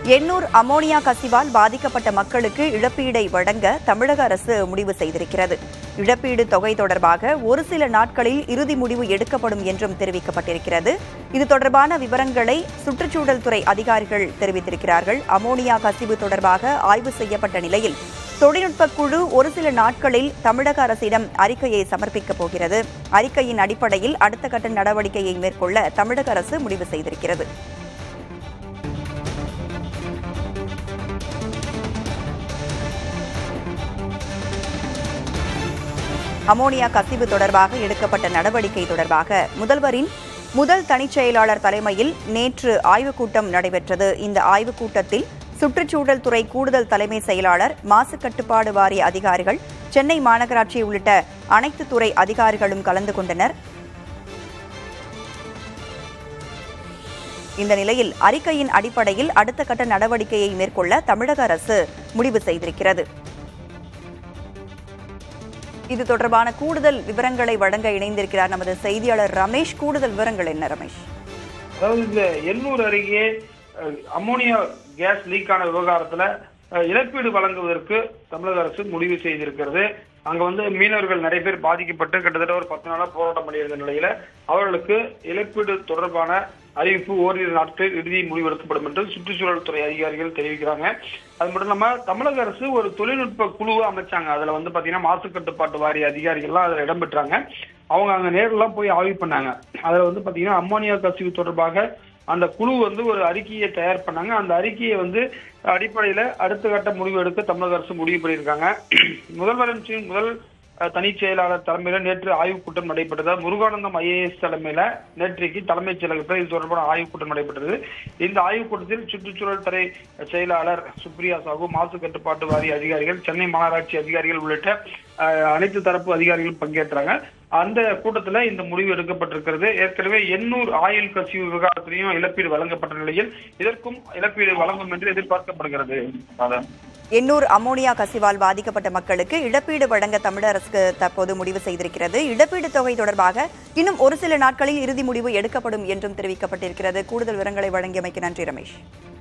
Ennore ammonia கசிவால் பாதிக்கப்பட்ட மக்களுக்கு இழப்பீடை வழங்க தமிழக அரசு முடிவு செய்திருக்கிறது இழப்பீடு தொகை தொடர்பாக ஒரு சில நாட்களில் இறுதி முடிவு எடுக்கப்படும் என்றும் தெரிவிக்கப்பட்டிருக்கிறது இது தொடர்பான விவரங்களை சுற்றுச்சூழல் துறை அதிகாரிகள் தெரிவித்திருக்கிறார்கள் அமோனியா கசிவு தொடர்பாக ஆய்வு செய்யப்பட்ட நிலையில் தொழில்நுட்ப குழு ஒரு சில நாட்களில் தமிழக அரசிடம் அறிக்கையை சமர்ப்பிக்கப் போகிறது அறிக்கையின் அடிப்படையில் அடுத்த கட்ட நடவடிக்கையை மேற்கொள்ள தமிழக அரசு முடிவு செய்திருக்கிறது அமோனியா கசிவு தொடர்பாக எடுக்கப்பட்ட நடவடிக்கை தொடர்பாக முதல்வரின் முதல் தனிச் செயலாளர் தலைமையில் நேற்று ஆய்வுக் கூட்டம் நடைபெற்றது இந்த ஆய்வுக் கூட்டத்தில் சுற்றுச்சூழல் துறை கூடுதல் தலைமை செயலாளர் மாசு கட்டுப்பாடு வாரிய அதிகாரிகள் சென்னை மாநகராட்சி உள்ளிட்ட அனைத்து துறை அதிகாரிகளும் கலந்து கொண்டனர் இந்த நிலையில் அறிக்கையின் அடிப்படையில் அடுத்த கட்ட நடவடிக்கையை மேற்கொள்ள தமிழக அரசு முடிவு செய்திருக்கிறது இது தொடர்பான கூடுதல் விவரங்களை வழங்க இணைந்திருக்கிறார் நமது செய்தியாளர் ரமேஷ் கூடுதல் விவரங்கள் என்ன ரமேஷ் அதாவது இந்த எண்ணூர் அருகே அஹ், அம்மோனியா கேஸ் லீக் ஆன விவகாரத்துல அஹ், இழப்பீடு வழங்குவதற்கு தமிழக அரசு முடிவு செய்திருக்கிறது அங்க வந்து மீனவர்கள் நிறைய பேர் பாதிக்கப்பட்டு கிட்டத்தட்ட ஒரு பத்து நாளா போராட்டம் பண்ணியிருந்த நிலையில அவர்களுக்கு இழப்பீடு தொடர்பான அறிவிப்பு ஓரிரு நாட்களில் இறுதி முடிவெடுக்கப்படும் என்று சுற்றுச்சூழல் துறை அதிகாரிகள் தெரிவிக்கிறாங்க அது மட்டும் இல்லாம தமிழக அரசு ஒரு தொழில்நுட்ப குழுவை அமைச்சாங்க அதுல வந்து பாத்தீங்கன்னா மாசு கட்டுப்பாட்டு வாரிய அதிகாரிகள்லாம் அதுல இடம்பெற்றாங்க அவங்க அங்க நேர்லாம் போய் ஆய்வு பண்ணாங்க அதுல வந்து பாத்தீங்கன்னா அம்மோனியா கசிவு தொடர்பாக அந்த குழு வந்து ஒரு அறிக்கையை தயார் பண்ணாங்க அந்த அறிக்கையை வந்து அடிப்படையில அடுத்த கட்ட முடிவு எடுக்க தமிழக அரசு முடிவு பண்ணியிருக்காங்க முதல்வரின் கீழ் முதல் அஹ், தனிச் செயலாளர் தலைமையில நேற்று ஆய்வுக் கூட்டம் நடைபெற்றது முருகானந்தம் ஐஏஎஸ் தலைமையில நேற்றைக்கு தலைமைச் செயலகத்தில் இது தொடர்பான ஆய்வுக் கூட்டம் நடைபெற்றது இந்த ஆய்வுக் கூட்டத்தில் சுற்றுச்சூழல் துறை செயலாளர் சுப்ரியா சாகு மாசு கட்டுப்பாட்டு வாரிய அதிகாரிகள் சென்னை மாநகராட்சி அதிகாரிகள் உள்ளிட்ட அஹ், அனைத்து தரப்பு அதிகாரிகளும் பங்கேற்றாங்க அந்த கூட்டத்துல இந்த முடிவு எடுக்கப்பட்டிருக்கிறது ஏற்கனவே எண்ணூர் ஆயில் கசிவு விவகாரத்திலையும் இழப்பீடு வழங்கப்பட்ட நிலையில் இதற்கும் இழப்பீடு வழங்கும் என்று எதிர்பார்க்கப்படுகிறது அதான். எண்ணூர் அமோனியா கசிவால் பாதிக்கப்பட்ட மக்களுக்கு இழப்பீடு வழங்க தமிழக அரசு தற்போது முடிவு செய்திருக்கிறது இழப்பீடு தொகை தொடர்பாக இன்னும் ஒரு சில நாட்களில் இறுதி முடிவு எடுக்கப்படும் என்றும் தெரிவிக்கப்பட்டிருக்கிறது கூடுதல் விவரங்களை வழங்கியமைக்கு நன்றி ரமேஷ்